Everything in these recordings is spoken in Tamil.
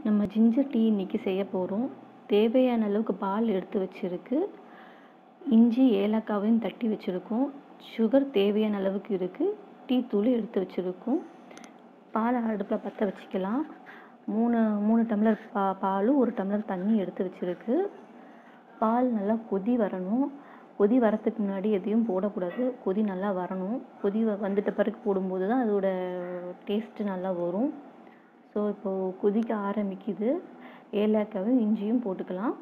நம்ம ஜிஞ்சர் டீ இன்றைக்கி செய்ய போகிறோம் தேவையான அளவுக்கு பால் எடுத்து வச்சுருக்கு இஞ்சி ஏலக்காவையும் தட்டி வச்சுருக்கோம் சுகர் தேவையான அளவுக்கு இருக்குது டீ தூள் எடுத்து வச்சுருக்கோம் பாலை அடுப்பில் பற்ற வச்சுக்கலாம் மூணு மூணு டம்ளர் பா பாலும் ஒரு டம்ளர் தண்ணி எடுத்து வச்சுருக்கு பால் நல்லா கொதி வரணும் கொதி வரத்துக்கு முன்னாடி எதையும் போடக்கூடாது கொதி நல்லா வரணும் கொதி வ வந்துட்ட பிறகு போடும்போது தான் அதோட டேஸ்ட்டு நல்லா வரும் ஸோ இப்போது கொதிக்க ஆரம்பிக்குது ஏலக்காவும் இஞ்சியும் போட்டுக்கலாம்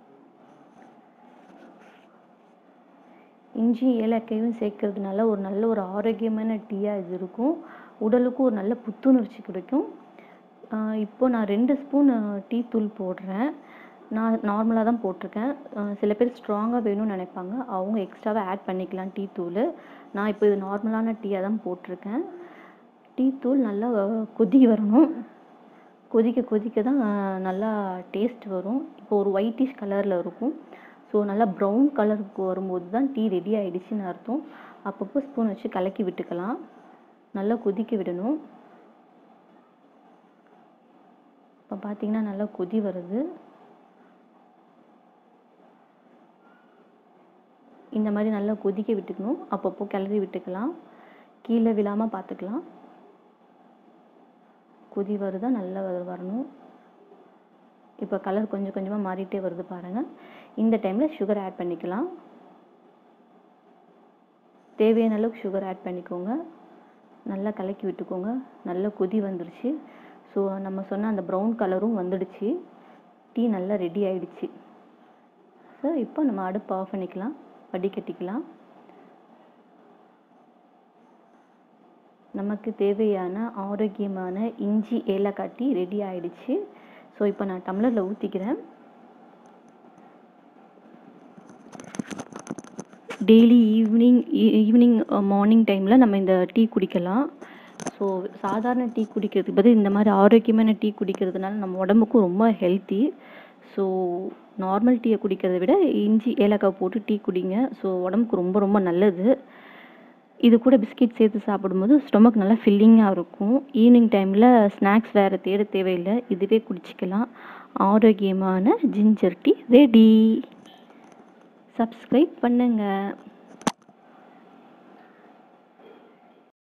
இஞ்சி ஏலக்காயும் சேர்க்கறதுனால ஒரு நல்ல ஒரு ஆரோக்கியமான டீயாக இது இருக்கும் உடலுக்கும் ஒரு நல்ல புத்துணர்ச்சி கிடைக்கும் இப்போ நான் ரெண்டு ஸ்பூன் டீ தூள் போடுறேன் நான் நார்மலாக தான் போட்டிருக்கேன் சில பேர் ஸ்ட்ராங்காக வேணும்னு நினைப்பாங்க அவங்க எக்ஸ்ட்ராவாக ஆட் பண்ணிக்கலாம் டீ தூள் நான் இப்போ இது நார்மலான டீயாக தான் போட்டிருக்கேன் டீ தூள் நல்லா கொதி வரணும் கொதிக்க கொதிக்க தான் நல்லா டேஸ்ட் வரும் இப்போ ஒரு ஒயிட்டிஷ் கலரில் இருக்கும் ஸோ நல்லா ப்ரௌன் கலருக்கு வரும்போது தான் டீ ரெடி ஆகிடுச்சின்னு அர்த்தம் அப்பப்போ ஸ்பூன் வச்சு கலக்கி விட்டுக்கலாம் நல்லா கொதிக்க விடணும் இப்போ பார்த்தீங்கன்னா நல்லா கொதி வருது இந்த மாதிரி நல்லா கொதிக்க விட்டுக்கணும் அப்பப்போ கிளறி விட்டுக்கலாம் கீழே விழாமல் பார்த்துக்கலாம் கொதி வருதா நல்லா வரணும் இப்போ கலர் கொஞ்சம் கொஞ்சமாக மாறிட்டே வருது பாருங்கள் இந்த டைமில் சுகர் ஆட் பண்ணிக்கலாம் தேவையான அளவுக்கு சுகர் ஆட் பண்ணிக்கோங்க நல்லா கலக்கி விட்டுக்கோங்க நல்லா கொதி வந்துருச்சு ஸோ நம்ம சொன்ன அந்த ப்ரௌன் கலரும் வந்துடுச்சு டீ நல்லா ரெடி ஆயிடுச்சு ஸோ இப்போ நம்ம அடுப்பு ஆஃப் பண்ணிக்கலாம் வடிகட்டிக்கலாம் நமக்கு தேவையான ஆரோக்கியமான இஞ்சி ஏலக்காய் டீ ரெடி ஆயிடுச்சு ஸோ இப்போ நான் டம்ளரில் ஊற்றிக்கிறேன் டெய்லி ஈவினிங் ஈவினிங் மார்னிங் டைமில் நம்ம இந்த டீ குடிக்கலாம் ஸோ சாதாரண டீ குடிக்கிறதுக்கு பதில் இந்த மாதிரி ஆரோக்கியமான டீ குடிக்கிறதுனால நம்ம உடம்புக்கும் ரொம்ப ஹெல்த்தி ஸோ நார்மல் டீயை குடிக்கிறத விட இஞ்சி ஏலக்காய் போட்டு டீ குடிங்க ஸோ உடம்புக்கு ரொம்ப ரொம்ப நல்லது இது கூட பிஸ்கெட் சேர்த்து சாப்பிடும்போது ஸ்டொமக் நல்லா ஃபில்லிங்காக இருக்கும் ஈவினிங் டைமில் ஸ்நாக்ஸ் வேறு தேட தேவையில்லை இதுவே குடிச்சிக்கலாம் ஆரோக்கியமான ஜிஞ்சர் டீ ரெடி சப்ஸ்கிரைப் பண்ணுங்கள்